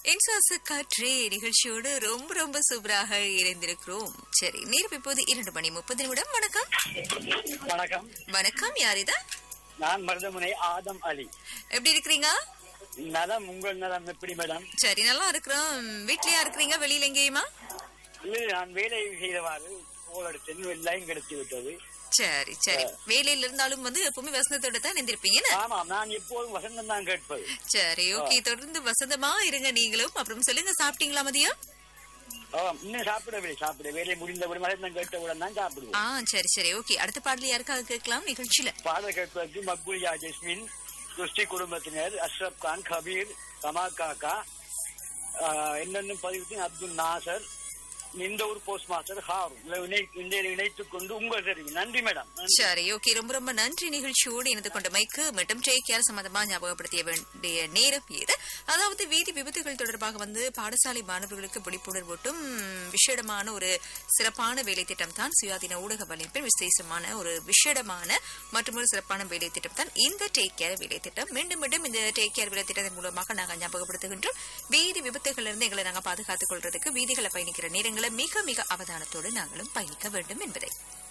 இன்சுவாச காற்றே நிகழ்ச்சியோடு ரொம்ப ரொம்ப சூப்பராக இணைந்திருக்கிறோம் சரி நேரம் இப்போது இரண்டு மணி முப்பது நிமிடம் வணக்கம் வணக்கம் வணக்கம் யார் இதா நான் மருதமுனை ஆதம் அலி எப்படி இருக்கிறீங்க நலம் உங்கள் நலம் எப்படி மேடம் சரி நல்லா இருக்கிறோம் வீட்லயா இருக்கிறீங்க வெளியில எங்கேயுமா இல்லை நான் வேலை செய்தவாறு போல் எடுத்தேன் லைன் கிடைத்து விட்டது சரி சரி வேலையில இருந்தாலும் வந்து எப்பவுமே வசந்தத்தோட தான் நினைந்திருப்பீங்க ஆமாம் நான் எப்போதும் வசந்தம் தான் கேட்பது சரி ஓகே தொடர்ந்து வசந்தமா இருங்க நீங்களும் அப்புறம் சொல்லுங்க சாப்பிட்டீங்களா மதியம் ஆமாம் இன்னும் சாப்பிடவில்லை சாப்பிட வேலை முடிந்தவுடன் வசந்தம் கேட்டவுடன் தான் சாப்பிடுவோம் ஆ சரி சரி ஓகே அடுத்த பாடல் யாருக்காக கேட்கலாம் நிகழ்ச்சியில பாடல் கேட்பதற்கு மக்பூலியா ஜஸ்மின் கிறிஸ்டி குடும்பத்தினர் அஷ்ரப் கான் கபீர் கமா காக்கா என்னென்ன பதிவுக்கு அப்துல் நாசர் இந்த ஒரு போஸ்ட் மாஸ்டர் ஹார் இந்த இணைத்துக் கொண்டு உங்கள் தெரிவி நன்றி மேடம் நன்றி. சரி ஓகே ரொம்ப ரொம்ப நன்றி நிகழ்ச்சியோடு இணைந்து கொண்ட மைக்கு மற்றும் டேக் கேர் சம்பந்தமா ஞாபகப்படுத்திய வேண்டிய நேரம் இது அதாவது வீதி விபத்துகள் தொடர்பாக வந்து பாடசாலை மாணவர்களுக்கு விழிப்புணர்வூட்டும் விஷேடமான ஒரு சிறப்பான வேலை திட்டம் தான் சுயாதீன ஊடக வலைப்பின் விசேஷமான ஒரு விஷேடமான மற்றும் ஒரு சிறப்பான வேலை திட்டம் தான் இந்த டேக் கேர் வேலை திட்டம் மீண்டும் மீண்டும் இந்த டேக் கேர் வேலை திட்டத்தின் மூலமாக நாங்கள் ஞாபகப்படுத்துகின்றோம் வீதி விபத்துகளிலிருந்து எங்களை நாங்கள் பாதுகாத்துக் கொள்றதுக்கு வீதிகளை பயணிக்கிற நேரங்களை மிக மிக அவதானத்தோடு நாங்களும் பயணிக்க வேண்டும் என்பதை